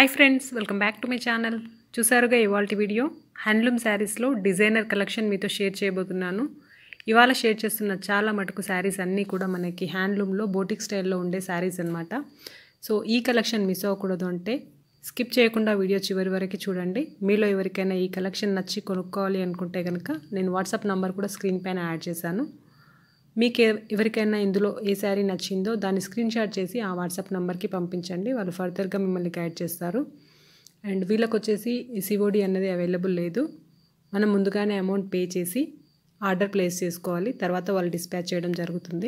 hi friends welcome back to my channel చూసారుగా ఇవాళ video handloom శారీస్లో డిజైనర్ కలెక్షన్ మీతో షేర్ చేయబోతున్నాను ఇవాళ షేర్ చేస్తున్న చాలా మటుకు శారీస్ అన్నీ కూడా మనకి హ్యాండ్లూమ్లో బోటిక్ స్టైల్లో ఉండే శారీస్ అనమాట సో ఈ కలెక్షన్ మిస్ అవ్వకూడదు అంటే స్కిప్ చేయకుండా వీడియో చివరి వరకు చూడండి మీలో ఎవరికైనా ఈ కలెక్షన్ నచ్చి కొనుక్కోవాలి అనుకుంటే కనుక నేను వాట్సాప్ నంబర్ కూడా స్క్రీన్ పైన యాడ్ చేశాను మీకు ఎ- ఎవరికైనా ఇందులో ఏ శారీ నచ్చిందో దాన్ని స్క్రీన్ షాట్ చేసి ఆ వాట్సాప్ నెంబర్కి పంపించండి వాళ్ళు ఫర్దర్గా మిమ్మల్ని గైడ్ చేస్తారు అండ్ వీళ్ళకి వచ్చేసి సిఓడి అన్నది అవైలబుల్ లేదు మనం ముందుగానే అమౌంట్ పే చేసి ఆర్డర్ ప్లేస్ చేసుకోవాలి తర్వాత వాళ్ళు డిస్పాచ్ చేయడం జరుగుతుంది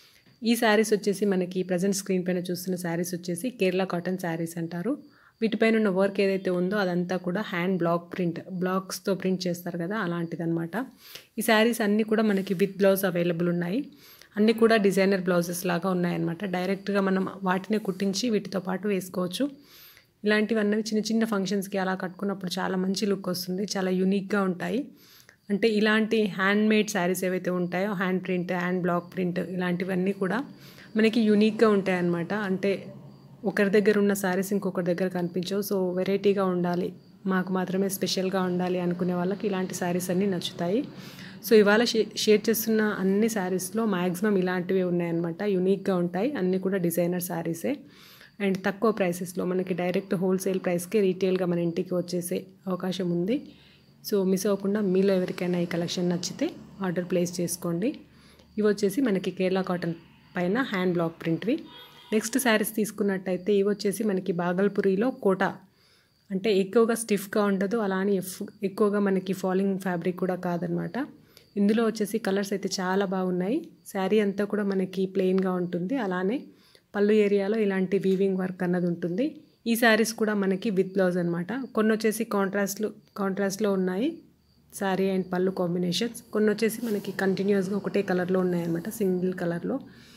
ఈ శారీస్ వచ్చేసి మనకి ప్రజెంట్ స్క్రీన్ పైన చూస్తున్న శారీస్ వచ్చేసి కేరళ కాటన్ శారీస్ అంటారు వీటిపైన ఉన్న వర్క్ ఏదైతే ఉందో అదంతా కూడా హ్యాండ్ బ్లాక్ ప్రింట్ బ్లాక్స్తో ప్రింట్ చేస్తారు కదా అలాంటిదన్నమాట ఈ శారీస్ అన్నీ కూడా మనకి విత్ బ్లౌజ్ అవైలబుల్ ఉన్నాయి అన్నీ కూడా డిజైనర్ బ్లౌజెస్ లాగా ఉన్నాయన్నమాట డైరెక్ట్గా మనం వాటిని కుట్టించి వీటితో పాటు వేసుకోవచ్చు ఇలాంటివన్నీ చిన్న చిన్న ఫంక్షన్స్కి అలా కట్టుకున్నప్పుడు చాలా మంచి లుక్ వస్తుంది చాలా యూనిక్గా ఉంటాయి అంటే ఇలాంటి హ్యాండ్ మేడ్ శారీస్ ఏవైతే ఉంటాయో hand print hand block print ఇలాంటివన్నీ కూడా మనకి యూనిక్గా ఉంటాయి అన్నమాట అంటే ఒకరి దగ్గర ఉన్న శారీస్ ఇంకొకరి దగ్గర కనిపించవు సో వెరైటీగా ఉండాలి మాకు మాత్రమే స్పెషల్గా ఉండాలి అనుకునే వాళ్ళకి ఇలాంటి శారీస్ అన్నీ నచ్చుతాయి సో ఇవాళ షే షేర్ చేస్తున్న అన్ని శారీస్లో మ్యాక్సిమం ఇలాంటివే ఉన్నాయన్నమాట యూనిక్గా ఉంటాయి అన్నీ కూడా డిజైనర్ శారీసే అండ్ తక్కువ ప్రైసెస్లో మనకి డైరెక్ట్ హోల్సేల్ ప్రైస్కి రీటైల్గా మన ఇంటికి వచ్చేసే అవకాశం ఉంది సో మిస్ అవ్వకుండా మీలో ఎవరికైనా ఈ కలెక్షన్ నచ్చితే ఆర్డర్ ప్లేస్ చేసుకోండి ఇవి వచ్చేసి మనకి కేరళ కాటన్ పైన హ్యాండ్ బ్లాక్ ప్రింట్వి నెక్స్ట్ శారీస్ తీసుకున్నట్టయితే ఇవి వచ్చేసి మనకి బాగల్పురిలో కోట అంటే ఎక్కువగా స్టిఫ్గా ఉండదు అలానే ఎఫ్- ఎక్కువగా మనకి ఫాలింగ్ ఫ్యాబ్రిక్ కూడా కాదనమాట ఇందులో వచ్చేసి కలర్స్ అయితే చాలా బాగున్నాయి శారీ అంతా కూడా మనకి ప్లెయిన్గా ఉంటుంది అలానే పళ్ళు ఏరియాలో ఇలాంటి వీవింగ్ వర్క్ అన్నది ఉంటుంది ఈ శారీస్ కూడా మనకి విత్ బ్లౌజ్ అనమాట కొన్ని వచ్చేసి కాంట్రాస్ట్లు కాంట్రాస్ట్లో ఉన్నాయి శారీ అండ్ పళ్ళు కాంబినేషన్స్ కొన్ని వచ్చేసి మనకి కంటిన్యూస్గా ఒకటే కలర్లో ఉన్నాయన్నమాట సింగిల్ కలర్లో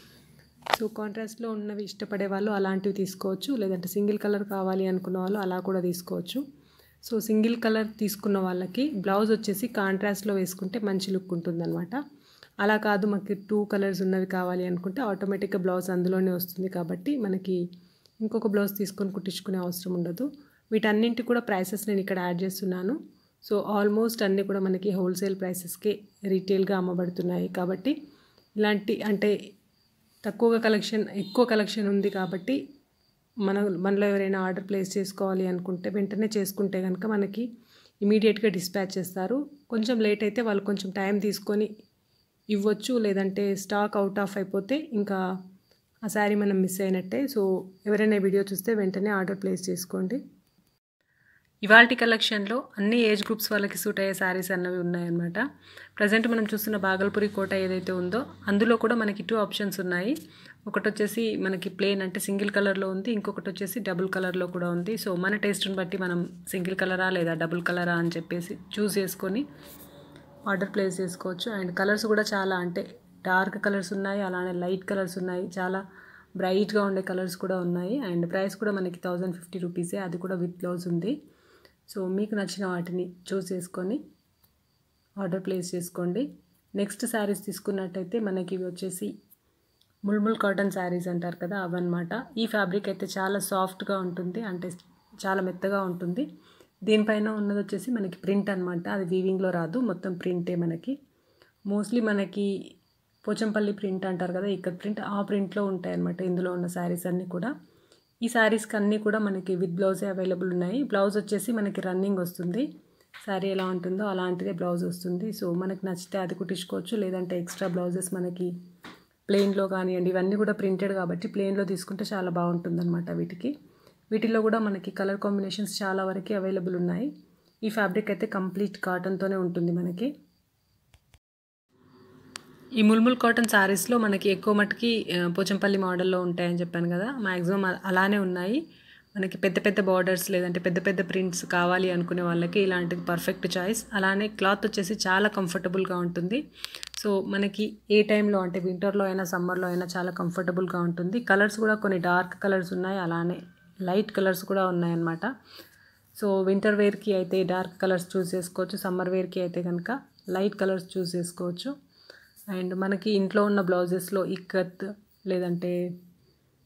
సో కాంట్రాస్ట్లో ఉన్నవి ఇష్టపడే వాళ్ళు అలాంటివి తీసుకోవచ్చు లేదంటే సింగిల్ కలర్ కావాలి అనుకున్న వాళ్ళు అలా కూడా తీసుకోవచ్చు సో సింగిల్ కలర్ తీసుకున్న వాళ్ళకి బ్లౌజ్ వచ్చేసి కాంట్రాస్ట్లో వేసుకుంటే మంచి లుక్ ఉంటుందన్నమాట అలా కాదు మాకు టూ కలర్స్ ఉన్నవి కావాలి అనుకుంటే ఆటోమేటిక్గా బ్లౌజ్ అందులోనే వస్తుంది కాబట్టి మనకి ఇంకొక బ్లౌజ్ తీసుకొని కుట్టించుకునే అవసరం ఉండదు వీటన్నింటి కూడా ప్రైసెస్ నేను ఇక్కడ యాడ్ చేస్తున్నాను సో ఆల్మోస్ట్ అన్నీ కూడా మనకి హోల్సేల్ ప్రైసెస్కే రీటైల్గా అమ్మబడుతున్నాయి కాబట్టి ఇలాంటి అంటే తక్కువగా కలెక్షన్ ఎక్కువ కలెక్షన్ ఉంది కాబట్టి మన మనలో ఎవరైనా ఆర్డర్ ప్లేస్ చేసుకోవాలి అనుకుంటే వెంటనే చేసుకుంటే కనుక మనకి ఇమీడియట్గా డిస్పాచ్ చేస్తారు కొంచెం లేట్ అయితే వాళ్ళు కొంచెం టైం తీసుకొని ఇవ్వచ్చు లేదంటే స్టాక్ అవుట్ ఆఫ్ అయిపోతే ఇంకా ఆ శారీ మనం మిస్ అయినట్టే సో ఎవరైనా వీడియో చూస్తే వెంటనే ఆర్డర్ ప్లేస్ చేసుకోండి ఇవాల్టి కలెక్షన్లో అన్ని ఏజ్ గ్రూప్స్ వాళ్ళకి సూట్ అయ్యే శారీస్ అన్నవి ఉన్నాయన్నమాట ప్రజెంట్ మనం చూస్తున్న బాగల్పురి కోట ఏదైతే ఉందో అందులో కూడా మనకి టూ ఆప్షన్స్ ఉన్నాయి ఒకటి వచ్చేసి మనకి ప్లేన్ అంటే సింగిల్ కలర్లో ఉంది ఇంకొకటి వచ్చేసి డబుల్ కలర్లో కూడా ఉంది సో మన టేస్ట్ని బట్టి మనం సింగిల్ కలరా లేదా డబుల్ కలరా అని చెప్పేసి చూస్ చేసుకొని ఆర్డర్ ప్లేస్ చేసుకోవచ్చు అండ్ కలర్స్ కూడా చాలా అంటే డార్క్ కలర్స్ ఉన్నాయి అలానే లైట్ కలర్స్ ఉన్నాయి చాలా బ్రైట్గా ఉండే కలర్స్ కూడా ఉన్నాయి అండ్ ప్రైస్ కూడా మనకి థౌజండ్ ఫిఫ్టీ రూపీసే అది కూడా విత్ బ్లౌజ్ ఉంది సో మీకు నచ్చిన వాటిని చూస్ చేసుకొని ఆర్డర్ ప్లేస్ చేసుకోండి నెక్స్ట్ శారీస్ తీసుకున్నట్టయితే మనకి ఇవి వచ్చేసి ముల్ముల్ కాటన్ శారీస్ అంటారు కదా అవన్నమాట ఈ ఫ్యాబ్రిక్ అయితే చాలా సాఫ్ట్గా ఉంటుంది అంటే చాలా మెత్తగా ఉంటుంది దీనిపైన ఉన్నది వచ్చేసి మనకి ప్రింట్ అనమాట అది వీవింగ్లో రాదు మొత్తం ప్రింటే మనకి మోస్ట్లీ మనకి పోచంపల్లి ప్రింట్ అంటారు కదా ఇక్కడ ప్రింట్ ఆ ప్రింట్లో ఉంటాయి అనమాట ఇందులో ఉన్న శారీస్ అన్నీ కూడా ఈ శారీస్కి అన్నీ కూడా మనకి విత్ బ్లౌజే అవైలబుల్ ఉన్నాయి బ్లౌజ్ వచ్చేసి మనకి రన్నింగ్ వస్తుంది శారీ ఎలా ఉంటుందో అలాంటిదే బ్లౌజ్ వస్తుంది సో మనకి నచ్చితే అది కుట్టించుకోవచ్చు లేదంటే ఎక్స్ట్రా బ్లౌజెస్ మనకి ప్లెయిన్లో కానివ్వండి ఇవన్నీ కూడా ప్రింటెడ్ కాబట్టి ప్లెయిన్లో తీసుకుంటే చాలా బాగుంటుంది అనమాట వీటికి వీటిలో కూడా మనకి కలర్ కాంబినేషన్స్ చాలా వరకు అవైలబుల్ ఉన్నాయి ఈ ఫ్యాబ్రిక్ అయితే కంప్లీట్ కాటన్తోనే ఉంటుంది మనకి ఈ ముల్ముల్ కాటన్ శారీస్లో మనకి ఎక్కువ మటుకి ఆ, పోచంపల్లి మోడల్లో ఉంటాయని చెప్పాను కదా మ్యాక్సిమం అలానే ఉన్నాయి మనకి పెద్ద పెద్ద బార్డర్స్ లేదంటే పెద్ద పెద్ద ప్రింట్స్ కావాలి అనుకునే వాళ్ళకి ఇలాంటిది పర్ఫెక్ట్ చాయిస్ అలానే క్లాత్ వచ్చేసి చాలా కంఫర్టబుల్గా ఉంటుంది సో మనకి ఏ టైంలో అంటే వింటర్లో అయినా సమ్మర్లో అయినా చాలా కంఫర్టబుల్గా ఉంటుంది కలర్స్ కూడా కొన్ని డార్క్ కలర్స్ ఉన్నాయి అలానే లైట్ కలర్స్ కూడా ఉన్నాయన్నమాట సో వింటర్ వేర్కి అయితే డార్క్ కలర్స్ చూస్ చేసుకోవచ్చు సమ్మర్ వేర్కి అయితే కనుక లైట్ కలర్స్ చూస్ చేసుకోవచ్చు అండ్ మనకి ఇంట్లో ఉన్న బ్లౌజెస్లో ఇక్కత్ లేదంటే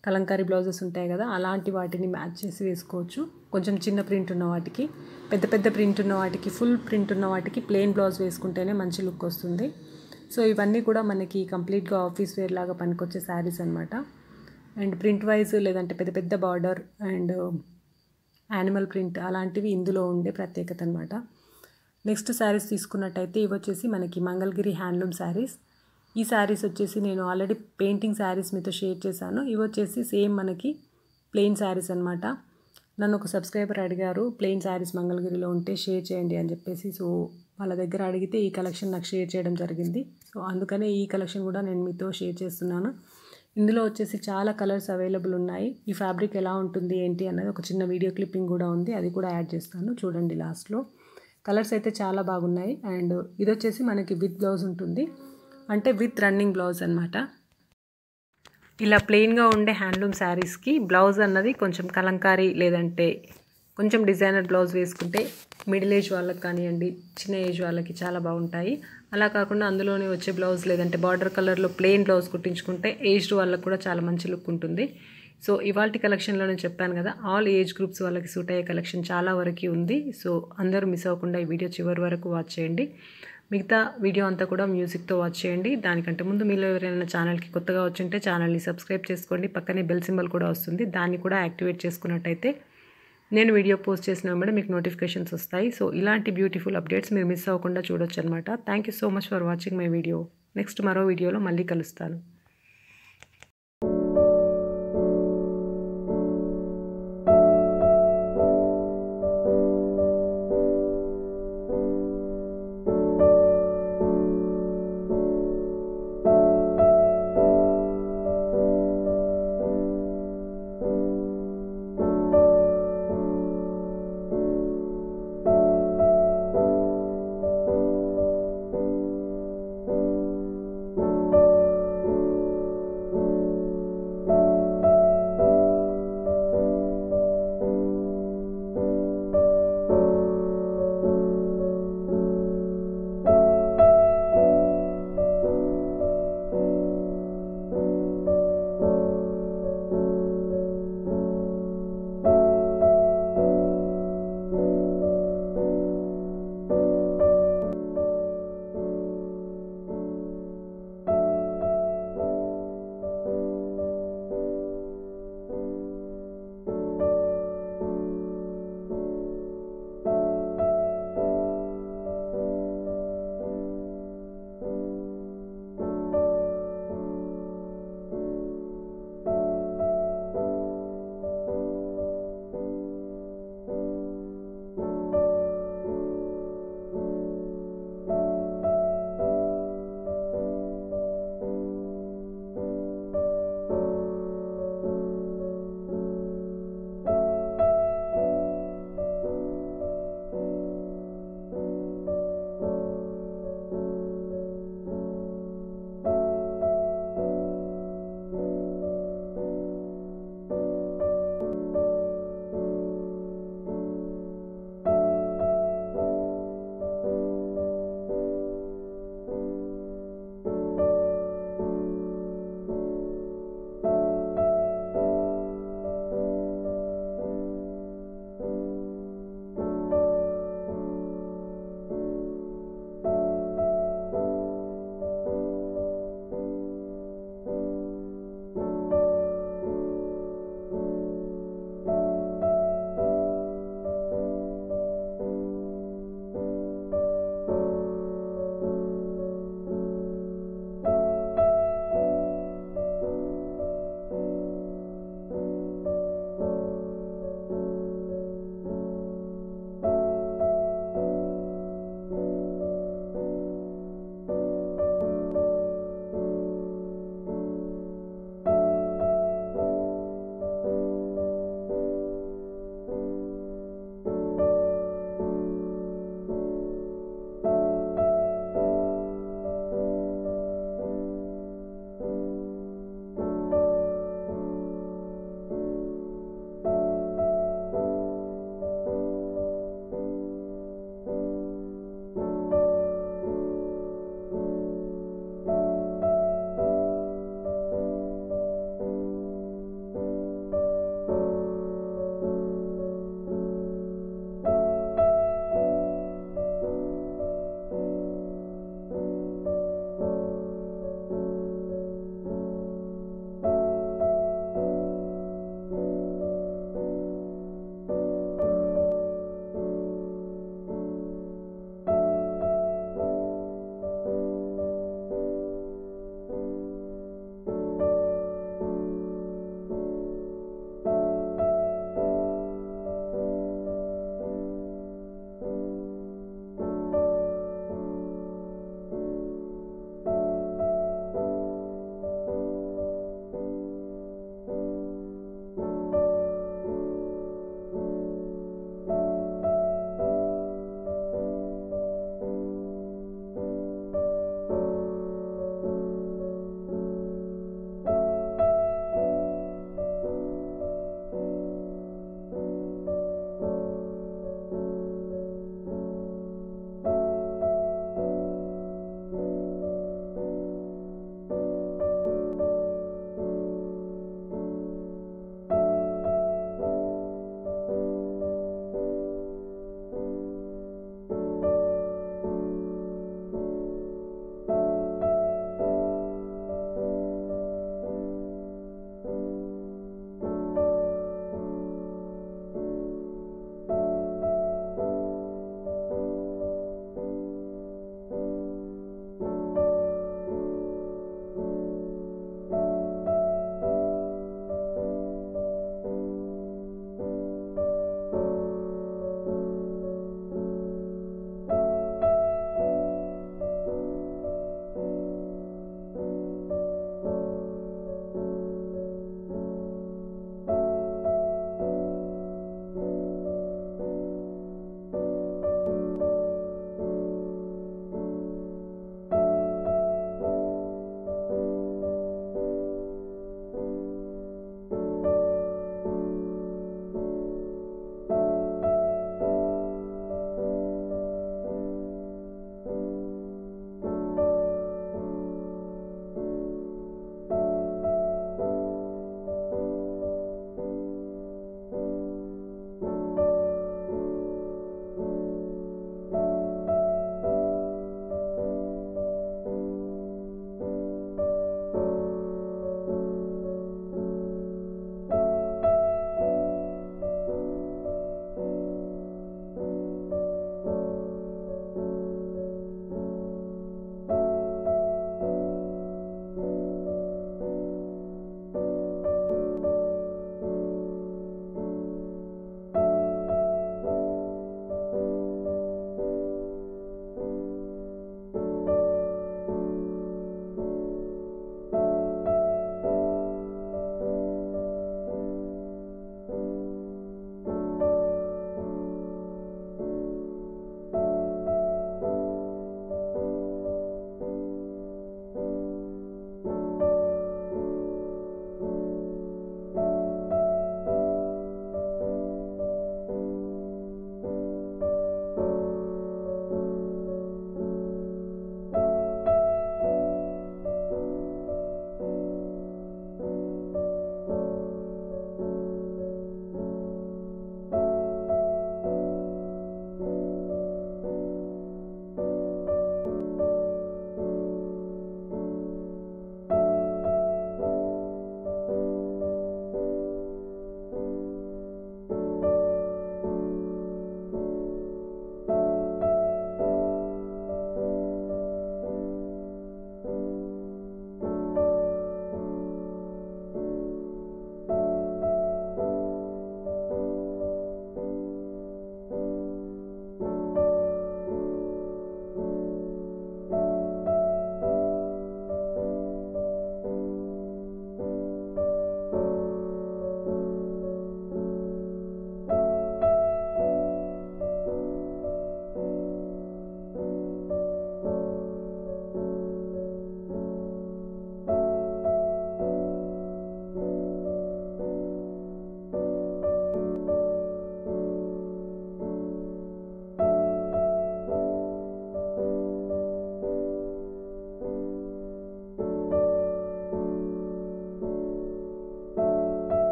కలంకారీ బ్లౌజెస్ ఉంటాయి కదా అలాంటి వాటిని మ్యాచ్ చేసి వేసుకోవచ్చు కొంచెం చిన్న ప్రింట్ ఉన్న వాటికి పెద్ద పెద్ద ప్రింట్ ఉన్న వాటికి ఫుల్ ప్రింట్ ఉన్న వాటికి ప్లెయిన్ బ్లౌజ్ వేసుకుంటేనే మంచి లుక్ వస్తుంది సో ఇవన్నీ కూడా మనకి కంప్లీట్గా ఆఫీస్ వేర్ లాగా పనికొచ్చే శారీస్ అనమాట అండ్ ప్రింట్ వైజ్ లేదంటే పెద్ద పెద్ద బార్డర్ అండ్ యానిమల్ ప్రింట్ అలాంటివి ఇందులో ఉండే ప్రత్యేకత అనమాట నెక్స్ట్ శారీస్ తీసుకున్నట్టయితే ఇవి వచ్చేసి మనకి మంగళగిరి హ్యాండ్లూమ్ శారీస్ ఈ శారీస్ వచ్చేసి నేను ఆల్రెడీ పెయింటింగ్ శారీస్ మీతో షేర్ చేశాను ఇవి వచ్చేసి సేమ్ మనకి ప్లెయిన్ శారీస్ అనమాట నన్ను ఒక సబ్స్క్రైబర్ అడిగారు ప్లెయిన్ శారీస్ మంగళగిరిలో ఉంటే షేర్ చేయండి అని చెప్పేసి సో వాళ్ళ దగ్గర అడిగితే ఈ కలెక్షన్ నాకు షేర్ చేయడం జరిగింది సో అందుకనే ఈ కలెక్షన్ కూడా నేను మీతో షేర్ చేస్తున్నాను ఇందులో వచ్చేసి చాలా కలర్స్ అవైలబుల్ ఉన్నాయి ఈ ఫ్యాబ్రిక్ ఎలా ఉంటుంది ఏంటి అన్నది ఒక చిన్న వీడియో క్లిప్పింగ్ కూడా ఉంది అది కూడా యాడ్ చేస్తాను చూడండి లాస్ట్లో కలర్స్ అయితే చాలా బాగున్నాయి అండ్ ఇది వచ్చేసి మనకి విత్ బ్లౌజ్ ఉంటుంది అంటే విత్ రన్నింగ్ బ్లౌజ్ అనమాట ఇలా ప్లెయిన్గా ఉండే హ్యాండ్లూమ్ శారీస్కి బ్లౌజ్ అన్నది కొంచెం కలంకారీ లేదంటే కొంచెం డిజైనర్ బ్లౌజ్ వేసుకుంటే మిడిల్ ఏజ్ వాళ్ళకి కానివ్వండి చిన్న ఏజ్ వాళ్ళకి చాలా బాగుంటాయి అలా కాకుండా అందులోనే వచ్చే బ్లౌజ్ లేదంటే బార్డర్ కలర్లో ప్లెయిన్ బ్లౌజ్ కుట్టించుకుంటే ఏజ్డ్ వాళ్ళకి కూడా చాలా మంచి లుక్ ఉంటుంది సో ఇవాళ కలెక్షన్లో నేను చెప్పాను కదా ఆల్ ఏజ్ గ్రూప్స్ వాళ్ళకి సూట్ అయ్యే కలెక్షన్ చాలా వరకు ఉంది సో అందరూ మిస్ అవ్వకుండా ఈ వీడియో చివరి వరకు వాచ్ చేయండి మిగతా వీడియో అంతా కూడా మ్యూజిక్తో వాచ్ చేయండి దానికంటే ముందు మీలో ఎవరైనా ఛానల్కి కొత్తగా వచ్చింటే ఛానల్ని సబ్స్క్రైబ్ చేసుకోండి పక్కనే బెల్ సింబల్ కూడా వస్తుంది దాన్ని కూడా యాక్టివేట్ చేసుకున్నట్టయితే నేను వీడియో పోస్ట్ చేసిన వెంబడే మీకు నోటిఫికేషన్స్ వస్తాయి సో ఇలాంటి బ్యూటిఫుల్ అప్డేట్స్ మీరు మిస్ అవ్వకుండా చూడొచ్చు అనమాట thank you so much for watching my video next మరో వీడియోలో మళ్ళీ కలుస్తాను